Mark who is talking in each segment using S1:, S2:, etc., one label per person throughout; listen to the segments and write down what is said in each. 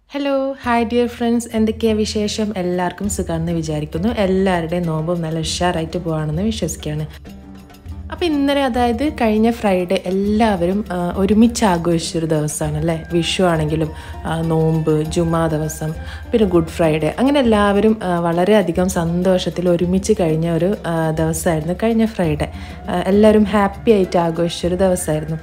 S1: hello hi dear friends എന്തൊക്കെയാണ് വിശേഷം എല്ലാവർക്കും സുഖമാണെന്ന് വിചാരിക്കുന്നു എല്ലാവരുടെയും നോമ്പും നല്ല ഉഷാറായിട്ട് പോവാണെന്ന് വിശ്വസിക്കുകയാണ് അപ്പോൾ ഇന്നലെ അതായത് കഴിഞ്ഞ ഫ്രൈഡേ എല്ലാവരും ആ, ഒരുമിച്ച് ആഘോഷിച്ചൊരു ദിവസമാണ് അല്ലേ വിഷു ആണെങ്കിലും ആ, നോമ്പ് ജുമാ ദിവസം പിന്നെ ഗുഡ് ഫ്രൈഡേ അങ്ങനെ എല്ലാവരും ആ, വളരെയധികം സന്തോഷത്തിൽ ഒരുമിച്ച് കഴിഞ്ഞ ഒരു ആ, ദിവസമായിരുന്നു കഴിഞ്ഞ ഫ്രൈഡേ ആ, എല്ലാവരും ഹാപ്പി ആയിട്ട് ആഘോഷിച്ചൊരു ദിവസമായിരുന്നു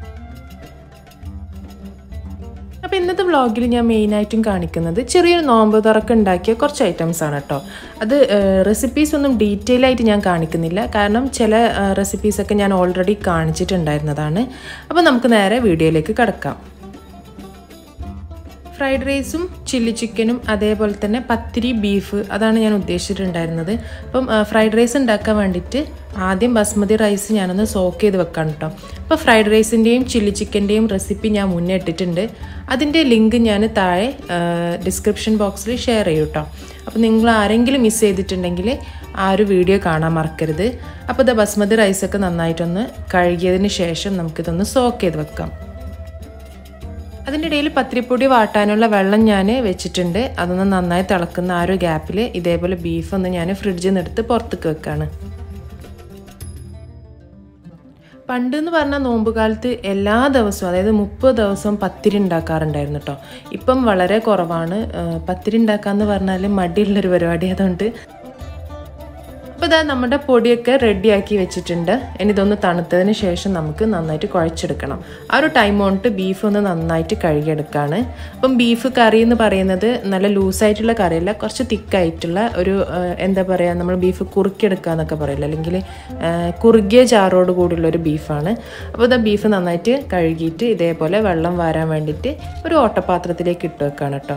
S1: അപ്പോൾ ഇന്നത്തെ വ്ളോഗിൽ ഞാൻ മെയിനായിട്ടും കാണിക്കുന്നത് ചെറിയൊരു നോമ്പ് തുറക്ക് ഉണ്ടാക്കിയ കുറച്ച് ഐറ്റംസ് ആണ് കേട്ടോ അത് റെസിപ്പീസ് ഒന്നും ഡീറ്റെയിൽ ആയിട്ട് ഞാൻ കാണിക്കുന്നില്ല കാരണം ചില റെസിപ്പീസൊക്കെ ഞാൻ ഓൾറെഡി കാണിച്ചിട്ടുണ്ടായിരുന്നതാണ് അപ്പോൾ നമുക്ക് നേരെ വീഡിയോയിലേക്ക് കിടക്കാം ഫ്രൈഡ് റൈസും ചില്ലി ചിക്കനും അതേപോലെ തന്നെ പത്തിരി ബീഫ് അതാണ് ഞാൻ ഉദ്ദേശിച്ചിട്ടുണ്ടായിരുന്നത് അപ്പം ഫ്രൈഡ് റൈസ് ഉണ്ടാക്കാൻ വേണ്ടിയിട്ട് ആദ്യം ബസ്മതി റൈസ് ഞാനൊന്ന് സോക്ക് ചെയ്ത് വെക്കാം കേട്ടോ അപ്പോൾ ഫ്രൈഡ് റൈസിൻ്റെയും ചില്ലി ചിക്കൻ്റെയും റെസിപ്പി ഞാൻ മുന്നേ ഇട്ടിട്ടുണ്ട് അതിൻ്റെ ലിങ്ക് ഞാൻ താഴെ ഡിസ്ക്രിപ്ഷൻ ബോക്സിൽ ഷെയർ ചെയ്യും കേട്ടോ അപ്പോൾ നിങ്ങൾ ആരെങ്കിലും മിസ് ചെയ്തിട്ടുണ്ടെങ്കിൽ ആ ഒരു വീഡിയോ കാണാൻ മറക്കരുത് അപ്പോൾ ഇത് ബസ്മതി റൈസൊക്കെ നന്നായിട്ടൊന്ന് കഴുകിയതിന് ശേഷം നമുക്കിതൊന്ന് സോക്ക് ചെയ്ത് വെക്കാം അതിൻ്റെ ഇടയിൽ പത്തിരിപ്പൊടി വാട്ടാനുള്ള വെള്ളം ഞാൻ വെച്ചിട്ടുണ്ട് അതൊന്ന് നന്നായി തിളക്കുന്ന ആ ഒരു ഗ്യാപ്പിൽ ഇതേപോലെ ബീഫ് ഒന്ന് ഞാൻ ഫ്രിഡ്ജിൽ നിന്ന് എടുത്ത് പുറത്തേക്ക് വെക്കാണ് പണ്ട് എന്ന് പറഞ്ഞാൽ നോമ്പ് കാലത്ത് എല്ലാ ദിവസവും അതായത് മുപ്പത് ദിവസവും പത്തിരി ഉണ്ടാക്കാറുണ്ടായിരുന്നു കേട്ടോ ഇപ്പം വളരെ കുറവാണ് ആ, പത്തിരി ഉണ്ടാക്കാന്ന് പറഞ്ഞാൽ മടിയുള്ളൊരു പരിപാടി അതുകൊണ്ട് അപ്പോൾ ഇതാ നമ്മുടെ പൊടിയൊക്കെ റെഡിയാക്കി വെച്ചിട്ടുണ്ട് ഇനി ഇതൊന്ന് തണുത്തതിന് ശേഷം നമുക്ക് നന്നായിട്ട് കുഴച്ചെടുക്കണം ആ ഒരു ടൈം കൊണ്ട് ബീഫ് ഒന്ന് നന്നായിട്ട് കഴുകിയെടുക്കുകയാണ് അപ്പം ബീഫ് കറി എന്ന് പറയുന്നത് നല്ല ലൂസായിട്ടുള്ള കറിയല്ല കുറച്ച് തിക്കായിട്ടുള്ള ഒരു ആ, എന്താ പറയുക നമ്മൾ ബീഫ് കുറുക്കിയെടുക്കുക എന്നൊക്കെ പറയില്ല അല്ലെങ്കിൽ ആ, കുറുകിയ ചാറോട് കൂടിയുള്ള ഒരു ബീഫാണ് അപ്പോൾ ഇതാ ബീഫ് നന്നായിട്ട് കഴുകിയിട്ട് ഇതേപോലെ വെള്ളം വാരാൻ വേണ്ടിയിട്ട് ഒരു ഓട്ടപാത്രത്തിലേക്ക് ഇട്ട് വെക്കുകയാണ് കേട്ടോ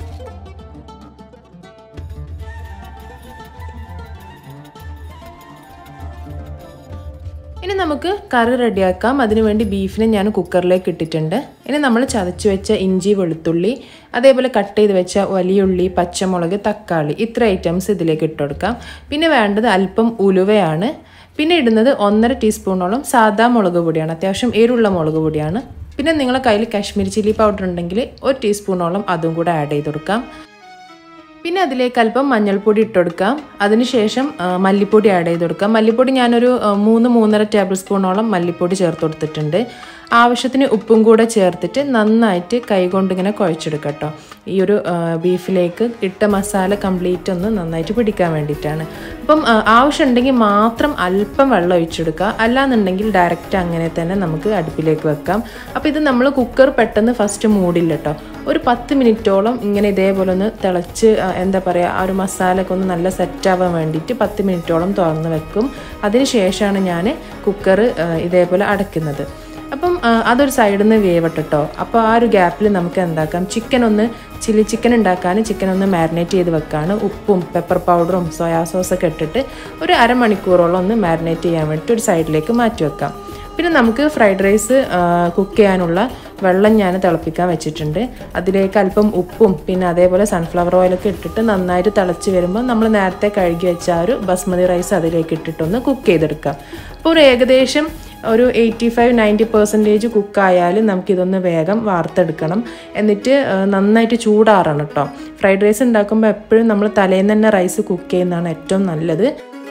S1: ഇനി നമുക്ക് കറി റെഡിയാക്കാം അതിനുവേണ്ടി ബീഫിനെ ഞാൻ കുക്കറിലേക്ക് ഇട്ടിട്ടുണ്ട് ഇനി നമ്മൾ ചതച്ച് വെച്ച ഇഞ്ചി വെളുത്തുള്ളി അതേപോലെ കട്ട് ചെയ്ത് വെച്ച വലിയുള്ളി പച്ചമുളക് തക്കാളി ഇത്ര ഐറ്റംസ് ഇതിലേക്ക് ഇട്ട് കൊടുക്കാം പിന്നെ വേണ്ടത് അല്പം ഉലുവയാണ് പിന്നെ ഇടുന്നത് ഒന്നര ടീസ്പൂണോളം സാദാ മുളക് പൊടിയാണ് അത്യാവശ്യം എരിവുള്ള മുളക് പൊടിയാണ് പിന്നെ നിങ്ങളെ കയ്യിൽ കാശ്മീരി ചില്ലി പൗഡർ ഉണ്ടെങ്കിൽ ഒരു ടീസ്പൂണോളം അതും കൂടെ ആഡ് ചെയ്ത് കൊടുക്കാം പിന്നെ അതിലേക്ക് അല്പം മഞ്ഞൾപ്പൊടി ഇട്ട് കൊടുക്കാം അതിനുശേഷം ആ, മല്ലിപ്പൊടി ആഡ് ചെയ്ത് കൊടുക്കാം മല്ലിപ്പൊടി ഞാനൊരു ആ, മൂന്ന് മൂന്നര ടേബിൾ സ്പൂണോളം മല്ലിപ്പൊടി ചേർത്ത് കൊടുത്തിട്ടുണ്ട് ആവശ്യത്തിന് ഉപ്പും കൂടെ ചേർത്തിട്ട് നന്നായിട്ട് കൈകൊണ്ട് ഇങ്ങനെ കുഴച്ചെടുക്കാം കേട്ടോ ഈ ഒരു ആ, ബീഫിലേക്ക് ഇട്ട മസാല കംപ്ലീറ്റ് ഒന്ന് നന്നായിട്ട് പിടിക്കാൻ വേണ്ടിയിട്ടാണ് അപ്പം ആ, ആവശ്യമുണ്ടെങ്കിൽ മാത്രം അല്പം വെള്ളം ഒഴിച്ചെടുക്കുക അല്ലാന്നുണ്ടെങ്കിൽ ഡയറക്റ്റ് അങ്ങനെ തന്നെ നമുക്ക് അടുപ്പിലേക്ക് വെക്കാം അപ്പോൾ ഇത് നമ്മൾ കുക്കർ പെട്ടെന്ന് ഫസ്റ്റ് മൂടില്ല കേട്ടോ ഒരു പത്ത് മിനിറ്റോളം ഇങ്ങനെ ഇതേപോലെ ഒന്ന് തിളച്ച് ആ, എന്താ പറയുക ആ ഒരു മസാലയൊക്കെ ഒന്ന് നല്ല സെറ്റ് ആവാൻ വേണ്ടിയിട്ട് പത്ത് മിനിറ്റോളം തുറന്ന് വെക്കും അതിന് ശേഷമാണ് ഞാൻ കുക്കർ ഇതേപോലെ അടയ്ക്കുന്നത് അപ്പം ആ, അതൊരു സൈഡിൽ നിന്ന് വേവട്ടോ അപ്പോൾ ആ ഒരു ഗ്യാപ്പിൽ നമുക്ക് എന്താക്കാം ചിക്കൻ ഒന്ന് ചില്ലി ചിക്കൻ ഉണ്ടാക്കാൻ ചിക്കൻ ഒന്ന് മാരിനേറ്റ് ചെയ്ത് വെക്കാണ് ഉപ്പും പെപ്പർ പൗഡറും സോയാ സോസൊക്കെ ഇട്ടിട്ട് ഒരു അരമണിക്കൂറോളം ഒന്ന് മാരിനേറ്റ് ചെയ്യാൻ വേണ്ടിയിട്ട് ഒരു സൈഡിലേക്ക് മാറ്റി വെക്കാം പിന്നെ നമുക്ക് ഫ്രൈഡ് റൈസ് കുക്ക് ചെയ്യാനുള്ള വെള്ളം ഞാൻ തിളപ്പിക്കാൻ വെച്ചിട്ടുണ്ട് അതിലേക്ക് അല്പം ഉപ്പും പിന്നെ അതേപോലെ സൺഫ്ലവർ ഓയിലൊക്കെ ഇട്ടിട്ട് നന്നായിട്ട് തിളച്ച് വരുമ്പോൾ നമ്മൾ നേരത്തെ കഴുകി വെച്ച ആ ഒരു ബസ്മതി റൈസ് അതിലേക്ക് ഇട്ടിട്ടൊന്ന് കുക്ക് ചെയ്തെടുക്കാം അപ്പോൾ ഒരു ഏകദേശം ഒരു എയ്റ്റി ഫൈവ് നയൻറ്റി പെർസെൻറ്റേജ് കുക്കായാൽ നമുക്കിതൊന്ന് വേഗം വാർത്തെടുക്കണം എന്നിട്ട് ആ, നന്നായിട്ട് ചൂടാറണം കേട്ടോ ഫ്രൈഡ് റൈസ് ഉണ്ടാക്കുമ്പോൾ എപ്പോഴും നമ്മൾ തലേന്ന് തന്നെ റൈസ് കുക്ക് ചെയ്യുന്നതാണ് ഏറ്റവും നല്ലത്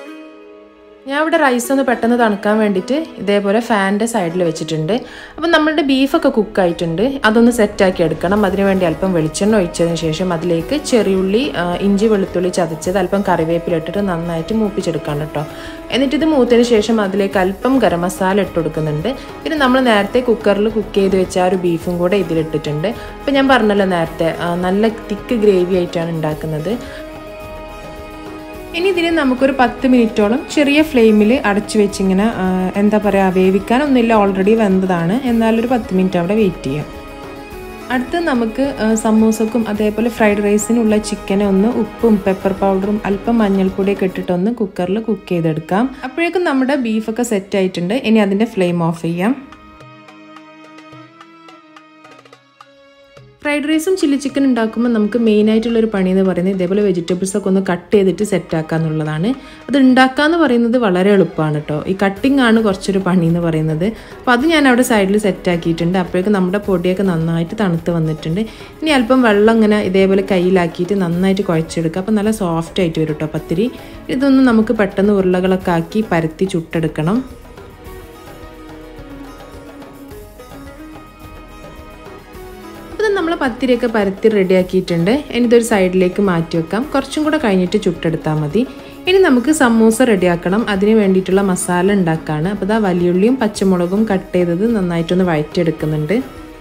S1: ഞാൻ ഇവിടെ റൈസ് ഒന്ന് പെട്ടെന്ന് തണുക്കാൻ വേണ്ടിയിട്ട് ഇതേപോലെ ഫാനിൻ്റെ സൈഡിൽ വെച്ചിട്ടുണ്ട് അപ്പം നമ്മളുടെ ബീഫൊക്കെ കുക്കായിട്ടുണ്ട് അതൊന്ന് സെറ്റാക്കി എടുക്കണം അതിനുവേണ്ടി അല്പം വെളിച്ചെണ്ണ ഒഴിച്ചതിന് ശേഷം അതിലേക്ക് ചെറിയുള്ളി ആ, ഇഞ്ചി വെളുത്തുള്ളി ചതച്ചത് അല്പം കറിവേപ്പിലിട്ടിട്ട് നന്നായിട്ട് മൂപ്പിച്ചെടുക്കണം കേട്ടോ എന്നിട്ട് ഇത് മൂത്തതിന് ശേഷം അതിലേക്ക് അല്പം ഗരം മസാല ഇട്ട് കൊടുക്കുന്നുണ്ട് പിന്നെ നമ്മൾ നേരത്തെ കുക്കറിൽ കുക്ക് ചെയ്ത് വെച്ച ആ ഒരു ബീഫും കൂടെ ഇതിലിട്ടിട്ടുണ്ട് അപ്പം ഞാൻ പറഞ്ഞല്ലോ നേരത്തെ ആ, നല്ല തിക്ക് ഗ്രേവി ആയിട്ടാണ് ഉണ്ടാക്കുന്നത് ഇനി ഇതിന് നമുക്കൊരു പത്ത് മിനിറ്റോളം ചെറിയ ഫ്ലെയിമിൽ അടച്ചു വെച്ചിങ്ങനെ ആ, എന്താ പറയുക വേവിക്കാനൊന്നുമില്ല ഓൾറെഡി വെന്തതാണ് എന്നാലൊരു പത്ത് മിനിറ്റ് അവിടെ വെയിറ്റ് ചെയ്യാം അടുത്ത് നമുക്ക് ആ, സമൂസക്കും അതേപോലെ ഫ്രൈഡ് റൈസിനുള്ള ചിക്കനെ ഒന്ന് ഉപ്പും പെപ്പർ പൗഡറും അല്പം മഞ്ഞൾപ്പൊടിയൊക്കെ ഇട്ടിട്ടൊന്ന് കുക്കറിൽ കുക്ക് ചെയ്തെടുക്കാം അപ്പോഴേക്കും നമ്മുടെ ബീഫൊക്കെ സെറ്റ് ആയിട്ടുണ്ട് ഇനി അതിൻ്റെ ഫ്ലെയിം ഓഫ് ചെയ്യാം ഫ്രൈഡ് റൈസും ചില്ലി ചിക്കൻ ഉണ്ടാക്കുമ്പോൾ നമുക്ക് മെയിൻ ആയിട്ടുള്ളൊരു പണി എന്ന് പറയുന്നത് ഇതേപോലെ വെജിറ്റബിൾസ് ഒക്കെ ഒന്ന് കട്ട് ചെയ്തിട്ട് സെറ്റ് ആക്കുക എന്നുള്ളതാണ് അത് ഉണ്ടാക്കുക എന്ന് പറയുന്നത് വളരെ എളുപ്പമാണ് കേട്ടോ ഈ കട്ടിംഗ് ആണ് കുറച്ചൊരു പണി എന്ന് പറയുന്നത് അപ്പോൾ അത് ഞാൻ അവിടെ സൈഡിൽ സെറ്റ് ആക്കിയിട്ടുണ്ട് അപ്പോഴേക്കും നമ്മുടെ പൊടിയൊക്കെ നന്നായിട്ട് തണുത്ത് വന്നിട്ടുണ്ട് ഇനി അല്പം വെള്ളം ഇങ്ങനെ ഇതേപോലെ കയ്യിലാക്കിയിട്ട് നന്നായിട്ട് കുഴച്ചെടുക്കുക അപ്പോൾ നല്ല സോഫ്റ്റ് ആയിട്ട് വരും കേട്ടോ പത്തിരി ഇതൊന്നും നമുക്ക് പെട്ടെന്ന് ഉരുളകളൊക്കെ ആക്കി പരത്തി ചുട്ടെടുക്കണം അപ്പോൾ നമ്മൾ പത്തിരിയൊക്കെ പരത്തി റെഡിയാക്കിയിട്ടുണ്ട് ഇനി ഇതൊരു സൈഡിലേക്ക് മാറ്റി വെക്കാം കുറച്ചും കൂടെ കഴിഞ്ഞിട്ട് ചുട്ടെടുത്താൽ മതി ഇനി നമുക്ക് സമൂസ റെഡിയാക്കണം അതിന് വേണ്ടിയിട്ടുള്ള മസാല ഉണ്ടാക്കുകയാണ് അപ്പോൾ ഇതാ വലിയുള്ളിയും പച്ചമുളകും കട്ട് ചെയ്തത് നന്നായിട്ടൊന്ന് വഴറ്റിയെടുക്കുന്നുണ്ട്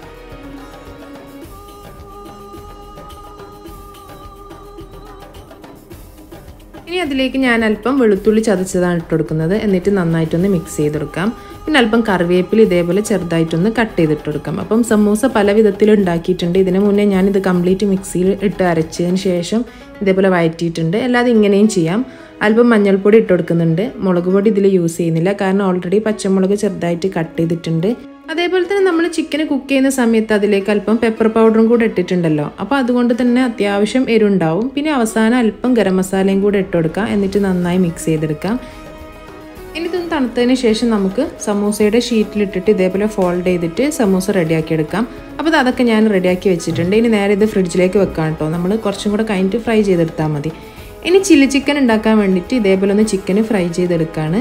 S1: ഇനി അതിലേക്ക് ഞാൻ അല്പം വെളുത്തുള്ളി ചതച്ചതാണ് ഇട്ട് കൊടുക്കുന്നത് എന്നിട്ട് നന്നായിട്ടൊന്ന് മിക്സ് ചെയ്തെടുക്കാം പിന്നെ അല്പം കറിവേപ്പില ഇതേപോലെ ചെറുതായിട്ടൊന്ന് കട്ട് ചെയ്തിട്ട് കൊടുക്കാം അപ്പം സമൂസ പല വിധത്തിൽ ഉണ്ടാക്കിയിട്ടുണ്ട് ഇതിന് മുന്നേ ഞാനിത് കംപ്ലീറ്റ് മിക്സിയിൽ ഇട്ട് അരച്ചതിന് ശേഷം ഇതേപോലെ വഴറ്റിയിട്ടുണ്ട് അല്ലാതെ ഇങ്ങനെയും ചെയ്യാം അല്പം മഞ്ഞൾപ്പൊടി ഇട്ട് കൊടുക്കുന്നുണ്ട് മുളക് പൊടി ഇതിൽ യൂസ് ചെയ്യുന്നില്ല കാരണം ഓൾറെഡി പച്ചമുളക് ചെറുതായിട്ട് കട്ട് ചെയ്തിട്ടുണ്ട് അതേപോലെ തന്നെ നമ്മൾ ചിക്കൻ കുക്ക് ചെയ്യുന്ന സമയത്ത് അതിലേക്ക് അല്പം പെപ്പർ പൗഡറും കൂടെ ഇട്ടിട്ടുണ്ടല്ലോ അപ്പോൾ അതുകൊണ്ട് തന്നെ അത്യാവശ്യം എരുണ്ടാവും പിന്നെ അവസാനം അല്പം ഗരം മസാലയും കൂടെ ഇട്ട് കൊടുക്കാം എന്നിട്ട് നന്നായി മിക്സ് ചെയ്തെടുക്കാം ഇനി ഇതൊന്ന് തണുത്തതിന് ശേഷം നമുക്ക് സമൂസയുടെ ഷീറ്റിലിട്ടിട്ട് ഇതേപോലെ ഫോൾഡ് ചെയ്തിട്ട് സമൂസ റെഡിയാക്കി എടുക്കാം അപ്പോൾ അതൊക്കെ ഞാൻ റെഡിയാക്കി വെച്ചിട്ടുണ്ട് ഇനി നേരെ ഇത് ഫ്രിഡ്ജിലേക്ക് വെക്കാം കേട്ടോ നമ്മൾ കുറച്ചും കൂടെ കഴിഞ്ഞിട്ട് ഫ്രൈ ചെയ്തെടുത്താൽ മതി ഇനി ചില്ലി ചിക്കൻ ഉണ്ടാക്കാൻ വേണ്ടിയിട്ട് ഇതേപോലെ ഒന്ന് ചിക്കന് ഫ്രൈ ചെയ്തെടുക്കുകയാണ്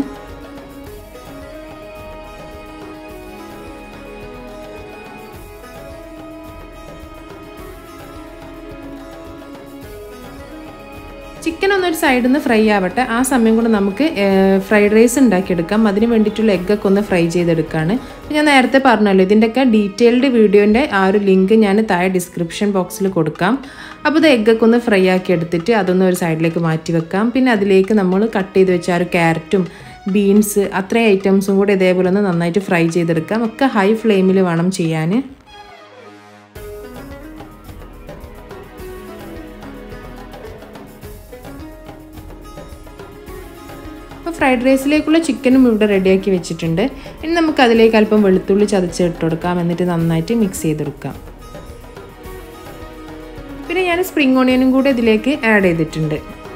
S1: ചിക്കൻ ഒന്നൊരു സൈഡിൽ നിന്ന് ഫ്രൈ ആവട്ടെ ആ സമയം കൊണ്ട് നമുക്ക് ഫ്രൈഡ് റൈസ് ഉണ്ടാക്കിയെടുക്കാം അതിന് വേണ്ടിയിട്ടുള്ള എഗ്ഗൊക്കെ ഒന്ന് ഫ്രൈ ചെയ്തെടുക്കുകയാണ് ഞാൻ നേരത്തെ പറഞ്ഞല്ലോ ഇതിൻ്റെയൊക്കെ ഡീറ്റെയിൽഡ് വീഡിയോൻ്റെ ആ ഒരു ലിങ്ക് ഞാൻ താഴെ ഡിസ്ക്രിപ്ഷൻ ബോക്സിൽ കൊടുക്കാം അപ്പോൾ ഇത് എഗ്ഗൊക്കെ ഒന്ന് ഫ്രൈ ആക്കി എടുത്തിട്ട് അതൊന്ന് ഒരു സൈഡിലേക്ക് മാറ്റി വെക്കാം പിന്നെ അതിലേക്ക് നമ്മൾ കട്ട് ചെയ്ത് വെച്ച ആ ഒരു ക്യാരറ്റും ബീൻസ് അത്രയും ഐറ്റംസും കൂടെ ഇതേപോലെ ഒന്ന് നന്നായിട്ട് ഫ്രൈ ചെയ്തെടുക്കാം ഒക്കെ ഹൈ ഫ്ലെയിമിൽ വേണം ചെയ്യാൻ അപ്പോൾ ഫ്രൈഡ് റൈസിലേക്കുള്ള ചിക്കനും ഇവിടെ റെഡിയാക്കി വെച്ചിട്ടുണ്ട് ഇനി നമുക്ക് അതിലേക്ക് അല്പം വെളുത്തുള്ളി ചതച്ചിട്ട് കൊടുക്കാം എന്നിട്ട് നന്നായിട്ട് മിക്സ് ചെയ്തെടുക്കാം പിന്നെ ഞാൻ സ്പ്രിംഗ് ഓണിയനും കൂടെ ഇതിലേക്ക് ആഡ് ചെയ്തിട്ടുണ്ട്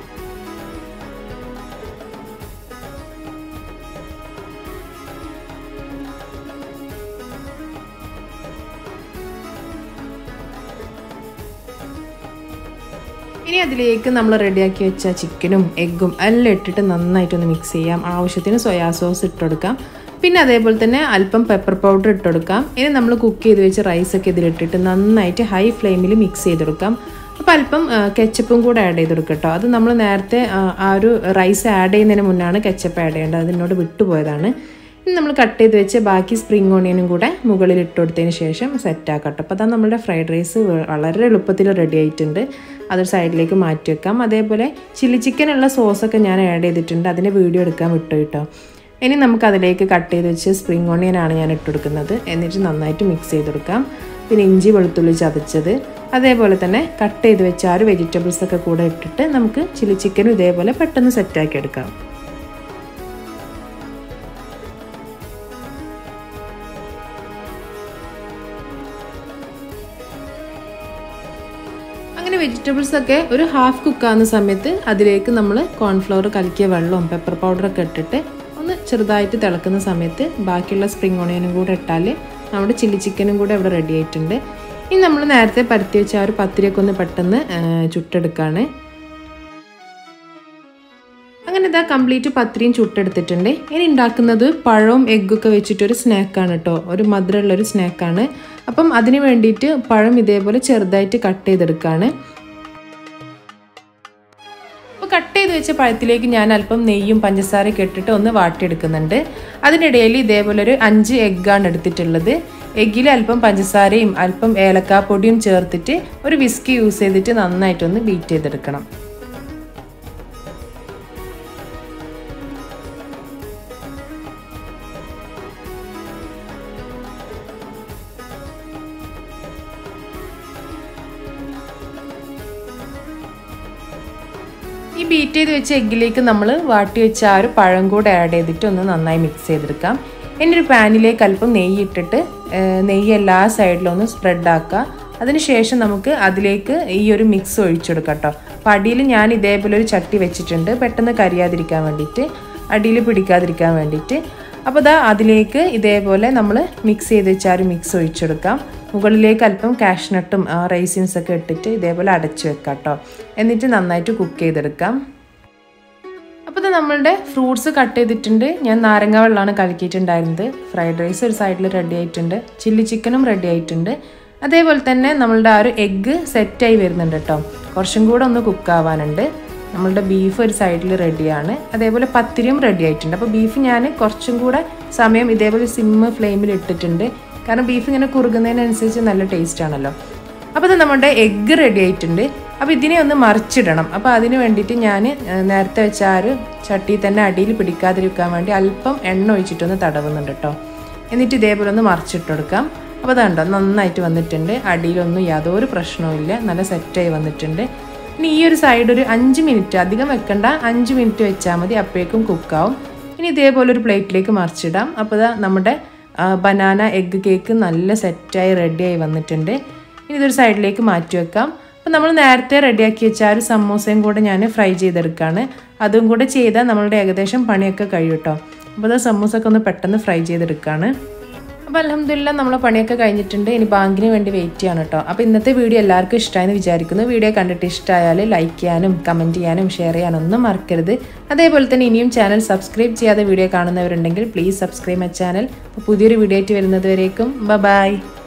S1: ഇനി അതിലേക്ക് നമ്മൾ റെഡിയാക്കി വെച്ച ചിക്കനും എഗ്ഗും എല്ലാം ഇട്ടിട്ട് നന്നായിട്ടൊന്ന് മിക്സ് ചെയ്യാം ആവശ്യത്തിന് സോയാ സോസ് ഇട്ടുകൊടുക്കാം പിന്നെ അതേപോലെ തന്നെ അല്പം പെപ്പർ പൗഡർ ഇട്ടുകൊടുക്കാം ഇനി നമ്മൾ കുക്ക് ചെയ്ത് വെച്ച റൈസൊക്കെ ഇതിലിട്ടിട്ട് നന്നായിട്ട് ഹൈ ഫ്ലെയിമിൽ മിക്സ് ചെയ്തെടുക്കാം അപ്പോൾ അല്പം കെച്ചപ്പും കൂടെ ആഡ് ചെയ്ത് കൊടുക്കുക കേട്ടോ അത് നമ്മൾ നേരത്തെ ആ ഒരു റൈസ് ആഡ് ചെയ്യുന്നതിന് മുന്നാണ് കെച്ചപ്പ് ആഡ് ചെയ്യേണ്ടത് അതിനോട് വിട്ടുപോയതാണ് ഇനി നമ്മൾ കട്ട് ചെയ്ത് വെച്ച് ബാക്കി സ്പ്രിംഗ് ഓണിയനും കൂടെ മുകളിൽ ഇട്ട് കൊടുത്തതിന് ശേഷം സെറ്റ് ആക്കട്ടെ അപ്പോൾ അതാ നമ്മുടെ ഫ്രൈഡ് റൈസ് വളരെ എളുപ്പത്തിൽ റെഡി ആയിട്ടുണ്ട് അതൊരു സൈഡിലേക്ക് മാറ്റി വെക്കാം അതേപോലെ ചില്ലി ചിക്കനുള്ള സോസൊക്കെ ഞാൻ ആഡ് ചെയ്തിട്ടുണ്ട് അതിൻ്റെ വീഡിയോ എടുക്കാൻ വിട്ടു കേട്ടോ ഇനി നമുക്ക് അതിലേക്ക് കട്ട് ചെയ്ത് വെച്ച് സ്പ്രിംഗ് ഓണിയനാണ് ഞാൻ ഇട്ട് കൊടുക്കുന്നത് എന്നിട്ട് നന്നായിട്ട് മിക്സ് ചെയ്ത് കൊടുക്കാം പിന്നെ ഇഞ്ചി വെളുത്തുള്ളി ചതച്ചത് അതേപോലെ തന്നെ കട്ട് ചെയ്ത് വെച്ച ആ ഒരു വെജിറ്റബിൾസ് ഒക്കെ കൂടെ ഇട്ടിട്ട് നമുക്ക് ചില്ലി ചിക്കനും ഇതേപോലെ പെട്ടെന്ന് സെറ്റാക്കി എടുക്കാം അങ്ങനെ വെജിറ്റബിൾസ് ഒക്കെ ഒരു ഹാഫ് കുക്കാകുന്ന സമയത്ത് അതിലേക്ക് നമ്മൾ കോൺഫ്ലവർ കലക്കിയ വെള്ളവും പെപ്പർ പൗഡറൊക്കെ ഇട്ടിട്ട് ഒന്ന് ചെറുതായിട്ട് തിളക്കുന്ന സമയത്ത് ബാക്കിയുള്ള സ്പ്രിംഗ് ഓണിയനും കൂടെ ഇട്ടാൽ നമ്മുടെ ചില്ലി ചിക്കനും കൂടെ ഇവിടെ റെഡി ആയിട്ടുണ്ട് ഇനി നമ്മൾ നേരത്തെ പരത്തി വെച്ച ആ ഒരു പത്തിരിയൊക്കെ ഒന്ന് പെട്ടെന്ന് ചുട്ടെടുക്കുകയാണ് അങ്ങനെ ഇതാ കംപ്ലീറ്റ് പത്തിരിയും ചുട്ടെടുത്തിട്ടുണ്ട് ഇനി ഉണ്ടാക്കുന്നത് പഴവും എഗ്ഗൊക്കെ വെച്ചിട്ടൊരു സ്നാക്കാണ് കേട്ടോ ഒരു മധുരമുള്ളൊരു സ്നാക്കാണ് അപ്പം അതിന് വേണ്ടിയിട്ട് പഴം ഇതേപോലെ ചെറുതായിട്ട് കട്ട് ചെയ്തെടുക്കുകയാണ് അപ്പോൾ കട്ട് ചെയ്ത് വെച്ച പഴത്തിലേക്ക് ഞാൻ അല്പം നെയ്യും പഞ്ചസാരയൊക്കെ ഇട്ടിട്ട് ഒന്ന് വാട്ടിയെടുക്കുന്നുണ്ട് അതിനിടയിൽ ഇതേപോലെ ഒരു അഞ്ച് എഗ്ഗാണ് എടുത്തിട്ടുള്ളത് എഗ്ഗിൽ അല്പം പഞ്ചസാരയും അല്പം ഏലക്കാപ്പൊടിയും ചേർത്തിട്ട് ഒരു വിസ്കി യൂസ് ചെയ്തിട്ട് നന്നായിട്ടൊന്ന് ബീറ്റ് ചെയ്തെടുക്കണം ഈ ബീറ്റ് ചെയ്ത് വെച്ച എഗ്ഗിലേക്ക് നമ്മൾ വാട്ടി വെച്ച ആ ഒരു പഴം കൂടെ ആഡ് ചെയ്തിട്ട് ഒന്ന് നന്നായി മിക്സ് ചെയ്തെടുക്കാം ഇനി ഒരു പാനിലേക്ക് അല്പം നെയ്യ് ഇട്ടിട്ട് നെയ്യ് എല്ലാ സൈഡിലും ഒന്ന് സ്പ്രെഡ് ആക്കുക അതിനുശേഷം നമുക്ക് അതിലേക്ക് ഈ ഒരു മിക്സ് ഒഴിച്ചെടുക്കാം കേട്ടോ അപ്പോൾ അടിയിൽ ഞാൻ ഇതേപോലെ ഒരു ചട്ടി വെച്ചിട്ടുണ്ട് പെട്ടെന്ന് കരിയാതിരിക്കാൻ വേണ്ടിയിട്ട് അടിയിൽ പിടിക്കാതിരിക്കാൻ വേണ്ടിയിട്ട് അപ്പോൾ ഇതാ അതിലേക്ക് ഇതേപോലെ നമ്മൾ മിക്സ് ചെയ്ത് വെച്ച ആ ഒരു മിക്സ് ഒഴിച്ചെടുക്കാം മുകളിലേക്ക് അല്പം കാഷ്നട്ടും റൈസിൻസ് ഒക്കെ ഇട്ടിട്ട് ഇതേപോലെ അടച്ചു വെക്കാം കേട്ടോ എന്നിട്ട് നന്നായിട്ട് കുക്ക് ചെയ്തെടുക്കാം അപ്പോൾ ഇത് നമ്മളുടെ ഫ്രൂട്ട്സ് കട്ട് ചെയ്തിട്ടുണ്ട് ഞാൻ നാരങ്ങ വെള്ളമാണ് കലക്കിയിട്ടുണ്ടായിരുന്നത് ഫ്രൈഡ് റൈസ് ഒരു സൈഡിൽ റെഡി ആയിട്ടുണ്ട് ചില്ലി ചിക്കനും റെഡി ആയിട്ടുണ്ട് അതേപോലെ തന്നെ നമ്മളുടെ ആ ഒരു എഗ്ഗ് സെറ്റായി വരുന്നുണ്ട് കേട്ടോ കുറച്ചും കൂടെ ഒന്ന് കുക്ക് ആവാനുണ്ട് നമ്മളുടെ ബീഫ് ഒരു സൈഡിൽ റെഡിയാണ് അതേപോലെ പത്തിരിയും റെഡി ആയിട്ടുണ്ട് അപ്പോൾ ബീഫ് ഞാൻ കുറച്ചും കൂടെ സമയം ഇതേപോലെ സിമ്മ് ഫ്ലെയിമിൽ ഇട്ടിട്ടുണ്ട് കാരണം ബീഫ് ഇങ്ങനെ കുറുകുന്നതിനനുസരിച്ച് നല്ല ടേസ്റ്റ് ആണല്ലോ അപ്പോൾ ഇത് നമ്മുടെ എഗ്ഗ് റെഡി ആയിട്ടുണ്ട് അപ്പോൾ ഇതിനെ ഒന്ന് മറിച്ചിടണം അപ്പോൾ അതിന് വേണ്ടിയിട്ട് ഞാൻ നേരത്തെ വെച്ച ആ ഒരു ചട്ടി തന്നെ അടിയിൽ പിടിക്കാതിരിക്കാൻ വേണ്ടി അല്പം എണ്ണ ഒഴിച്ചിട്ടൊന്ന് തടവുന്നുണ്ട് കേട്ടോ എന്നിട്ട് ഇതേപോലെ ഒന്ന് മറിച്ചിട്ട് കൊടുക്കാം അപ്പോൾ അതുണ്ടോ നന്നായിട്ട് വന്നിട്ടുണ്ട് അടിയിലൊന്നും യാതൊരു പ്രശ്നവുമില്ല നല്ല സെറ്റായി വന്നിട്ടുണ്ട് ഇനി ഈ ഒരു സൈഡ് ഒരു അഞ്ച് മിനിറ്റ് അധികം വെക്കണ്ട അഞ്ച് മിനിറ്റ് വെച്ചാൽ മതി അപ്പോഴേക്കും കുക്കാവും ഇനി ഇതേപോലെ ഒരു പ്ലേറ്റിലേക്ക് മറിച്ചിടാം അപ്പോൾ ഇതാ നമ്മുടെ ബനാന എഗ്ഗ് കേക്ക് നല്ല സെറ്റായി റെഡിയായി വന്നിട്ടുണ്ട് ഇനി ഇതൊരു സൈഡിലേക്ക് മാറ്റി വെക്കാം അപ്പോൾ നമ്മൾ നേരത്തെ റെഡിയാക്കി വെച്ച ആ ഒരു സമോസയും കൂടെ ഞാൻ ഫ്രൈ ചെയ്തെടുക്കുകയാണ് അതും കൂടെ ചെയ്താൽ നമ്മളുടെ ഏകദേശം പണിയൊക്കെ കഴിയും കേട്ടോ അപ്പോൾ അത് സമൂസൊക്കെ ഒന്ന് പെട്ടെന്ന് ഫ്രൈ ചെയ്തെടുക്കുകയാണ് അപ്പോൾ അലഹമില്ല നമ്മളെ പണിയൊക്കെ കഴിഞ്ഞിട്ടുണ്ട് ഇനി ബാങ്കിന് വേണ്ടി വെയിറ്റ് ചെയ്യാണ് കേട്ടോ അപ്പോൾ ഇന്നത്തെ വീഡിയോ എല്ലാവർക്കും ഇഷ്ടമായെന്ന് വിചാരിക്കുന്നു വീഡിയോ കണ്ടിട്ട് ഇഷ്ടമായാൽ ലൈക്ക് ചെയ്യാനും കമൻറ്റ് ചെയ്യാനും ഷെയർ ചെയ്യാനും ഒന്നും മറക്കരുത് അതേപോലെ തന്നെ ഇനിയും ചാനൽ സബ്സ്ക്രൈബ് ചെയ്യാതെ വീഡിയോ കാണുന്നവരുണ്ടെങ്കിൽ പ്ലീസ് സബ്സ്ക്രൈബ് മൈ ചാനൽ അപ്പോൾ പുതിയൊരു വീഡിയോ ആയിട്ട് വരുന്നത് വരേക്കും ബ ബായ്